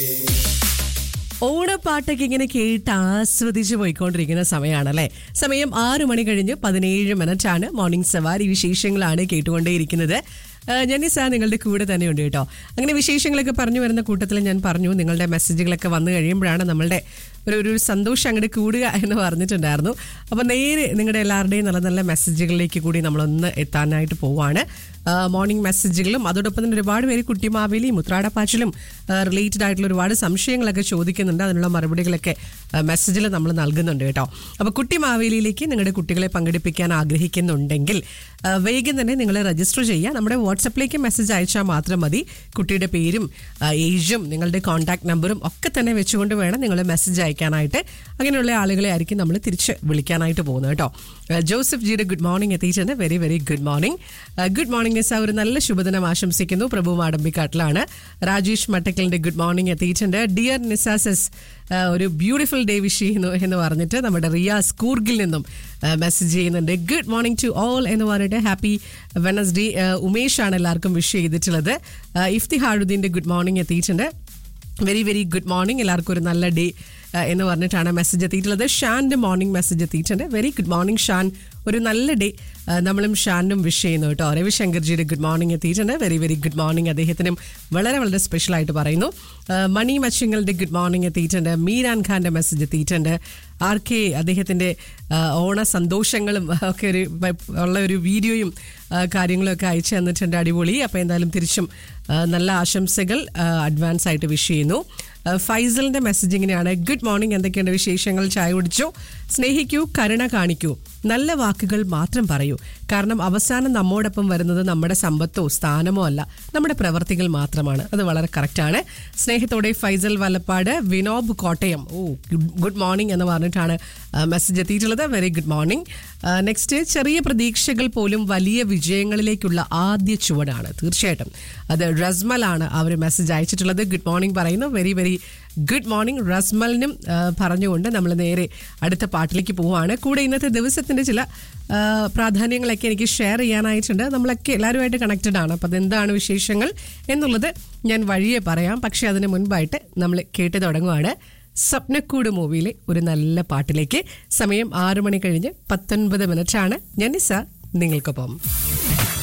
ഓണപ്പാട്ടൊക്കെ ഇങ്ങനെ കേട്ട് ആസ്വദിച്ച് പോയിക്കൊണ്ടിരിക്കുന്ന സമയമാണല്ലേ സമയം ആറു മണി കഴിഞ്ഞ് പതിനേഴ് മിനിറ്റ് ആണ് മോർണിംഗ് സവാരി വിശേഷങ്ങളാണ് കേട്ടുകൊണ്ടേയിരിക്കുന്നത് ആ, ജനിസ നിങ്ങളുടെ കൂടെ തന്നെയുണ്ട് കേട്ടോ അങ്ങനെ വിശേഷങ്ങളൊക്കെ പറഞ്ഞു വരുന്ന കൂട്ടത്തിൽ ഞാൻ പറഞ്ഞു നിങ്ങളുടെ മെസ്സേജുകളൊക്കെ വന്നു കഴിയുമ്പോഴാണ് നമ്മളുടെ ഒരു ഒരു സന്തോഷം അങ്ങോട്ട് കൂടുക എന്ന് പറഞ്ഞിട്ടുണ്ടായിരുന്നു അപ്പോൾ നേരെ നിങ്ങളുടെ എല്ലാവരുടെയും നല്ല നല്ല മെസ്സേജുകളിലേക്ക് കൂടി നമ്മളൊന്ന് എത്താനായിട്ട് പോവാണ് മോർണിംഗ് മെസ്സേജുകളും അതോടൊപ്പം തന്നെ ഒരുപാട് പേര് കുട്ടിമാവേലിയും ഉത്രാടപ്പാച്ചിലും റിലേറ്റഡ് ആയിട്ടുള്ള ഒരുപാട് സംശയങ്ങളൊക്കെ ചോദിക്കുന്നുണ്ട് അതിനുള്ള മറുപടികളൊക്കെ മെസ്സേജിൽ നമ്മൾ നൽകുന്നുണ്ട് കേട്ടോ അപ്പോൾ കുട്ടിമാവേലിയിലേക്ക് നിങ്ങളുടെ കുട്ടികളെ പങ്കെടുപ്പിക്കാൻ ആഗ്രഹിക്കുന്നുണ്ടെങ്കിൽ ആ, വേഗം തന്നെ നിങ്ങൾ രജിസ്റ്റർ ചെയ്യുക നമ്മുടെ വാട്സപ്പിലേക്ക് മെസ്സേജ് അയച്ചാൽ മാത്രം മതി കുട്ടിയുടെ പേരും ആ, ഏജും നിങ്ങളുടെ കോൺടാക്ട് നമ്പറും ഒക്കെ തന്നെ വെച്ചുകൊണ്ട് വേണം നിങ്ങൾ മെസ്സേജ് അയക്കാനായിട്ട് അങ്ങനെയുള്ള ആളുകളെ ആയിരിക്കും നമ്മൾ തിരിച്ച് വിളിക്കാനായിട്ട് പോകുന്നത് കേട്ടോ ആ, ജോസഫ് ജിയുടെ ഗുഡ് മോർണിംഗ് എത്തിയിട്ടുണ്ട് very very good morning good morning Nisa ഒരു നല്ല ശുഭദിനം ആശംസിക്കുന്നു പ്രഭു മാടമ്പിക്കാട്ടിലാണ് രാജേഷ് മട്ടക്കലിന്റെ ഗുഡ് മോർണിംഗ് എത്തിയിട്ടുണ്ട് ഡിയർ നിസാസസ് ഒരു ബ്യൂട്ടിഫുൾ ഡേ വിഷ് ചെയ്യുന്നു എന്ന് പറഞ്ഞിട്ട് നമ്മുടെ റിയാസ് കൂർഗിൽ നിന്നും മെസ്സേജ് ചെയ്യുന്നുണ്ട് ഗുഡ് മോർണിംഗ് ടു ഓൾ എന്ന് പറഞ്ഞിട്ട് ഹാപ്പി വെനസ്ഡേ ഉമേഷ് ആണ് എല്ലാവർക്കും വിഷ് ചെയ്തിട്ടുള്ളത് ഇഫ്തിഹാറുദ്ദീന്റെ ഗുഡ് മോർണിംഗ് എത്തിയിട്ടുണ്ട് വെരി വെരി ഗുഡ് മോർണിംഗ് എല്ലാവർക്കും ഒരു നല്ല ഡേ എന്ന് പറഞ്ഞിട്ടാണ് മെസ്സേജ് എത്തിയിട്ടുള്ളത് ഷാൻ്റെ മോർണിംഗ് മെസ്സേജ് എത്തിയിട്ടുണ്ട് വെരി ഗുഡ് മോർണിംഗ് ഷാൻ ഒരു നല്ല ഡേ നമ്മളും ഷാനും വിഷ് ചെയ്യുന്നു കേട്ടോ രവിശങ്കർജിയുടെ ഗുഡ് മോർണിംഗ് എത്തിയിട്ടുണ്ട് വെരി വെരി ഗുഡ് മോർണിംഗ് അദ്ദേഹത്തിനും വളരെ വളരെ സ്പെഷ്യൽ ആയിട്ട് പറയുന്നു ആ, മണി മച്ചിങ്ങളുടെ ഗുഡ് മോർണിംഗ് എത്തിയിട്ടുണ്ട് മീരാൻ ഖാന്റെ മെസ്സേജ് എത്തിയിട്ടുണ്ട് ആർ കെ അദ്ദേഹത്തിന്റെ ആ, ഓണ സന്തോഷങ്ങളും ഒക്കെ ഒരു വ- ഉള്ള ഒരു വീഡിയോയും ആ, കാര്യങ്ങളും ഒക്കെ അയച്ചു തന്നിട്ടുണ്ട് അടിപൊളി അപ്പോൾ എന്തായാലും തിരിച്ചും ആ, നല്ല ആശംസകൾ അഡ്വാൻസ് ആയിട്ട് വിഷ് ചെയ്യുന്നു ആ, ഫൈസലിന്റെ മെസ്സേജ് ഇങ്ങനെയാണ് ഗുഡ് മോർണിംഗ് എന്തൊക്കെയുണ്ട് വിശേഷങ്ങൾ ചായ കുടിച്ചു സ്നേഹിക്കൂ കരുണ കാണിക്കൂ നല്ല വാക്കുകൾ മാത്രം പറയൂ കാരണം അവസാനം നമ്മോടൊപ്പം വരുന്നത് നമ്മുടെ സമ്പത്തോ സ്ഥാനമോ അല്ല നമ്മുടെ പ്രവർത്തികൾ മാത്രമാണ് അത് വളരെ കറക്റ്റാണ് സ്നേഹത്തോടെ ഫൈസൽ വലപ്പാട് വിനോബ് കോട്ടയം ഓ ഗുഡ് മോർണിംഗ് എന്ന് പറഞ്ഞിട്ടാണ് മെസ്സേജ് എത്തിയിട്ടുള്ളത് വെരി ഗുഡ് മോർണിംഗ് നെക്സ്റ്റ് ചെറിയ പ്രതീക്ഷകൾ പോലും വലിയ വിജയങ്ങളിലേക്കുള്ള ആദ്യ ചുവടാണ് തീർച്ചയായിട്ടും അത് റസ്മലാണ് ആ ഒരു മെസ്സേജ് അയച്ചിട്ടുള്ളത് ഗുഡ് മോർണിംഗ് പറയുന്നു വെരി വെരി ഗുഡ് മോർണിംഗ് റസ്മലിനും ആ, പറഞ്ഞുകൊണ്ട് നമ്മൾ നേരെ അടുത്ത പാട്ടിലേക്ക് പോവുകയാണ് കൂടെ ഇന്നത്തെ ദിവസത്തിന്റെ ചില ആ, പ്രാധാന്യങ്ങളൊക്കെ എനിക്ക് ഷെയർ ചെയ്യാനായിട്ടുണ്ട് നമ്മളൊക്കെ എല്ലാവരുമായിട്ട് കണക്റ്റഡ് ആണ് അപ്പം അതെന്താണ് വിശേഷങ്ങൾ എന്നുള്ളത് ഞാൻ വഴിയെ പറയാം പക്ഷെ അതിന് മുൻപായിട്ട് നമ്മൾ കേട്ട് തുടങ്ങുവാണ് സ്വപ്നക്കൂട് മൂവിയിലെ ഒരു നല്ല പാട്ടിലേക്ക് സമയം ആറു മണി കഴിഞ്ഞ് പത്തൊൻപത് മിനിറ്റാണ് ഞാൻ നിസ നിങ്ങൾക്കൊപ്പം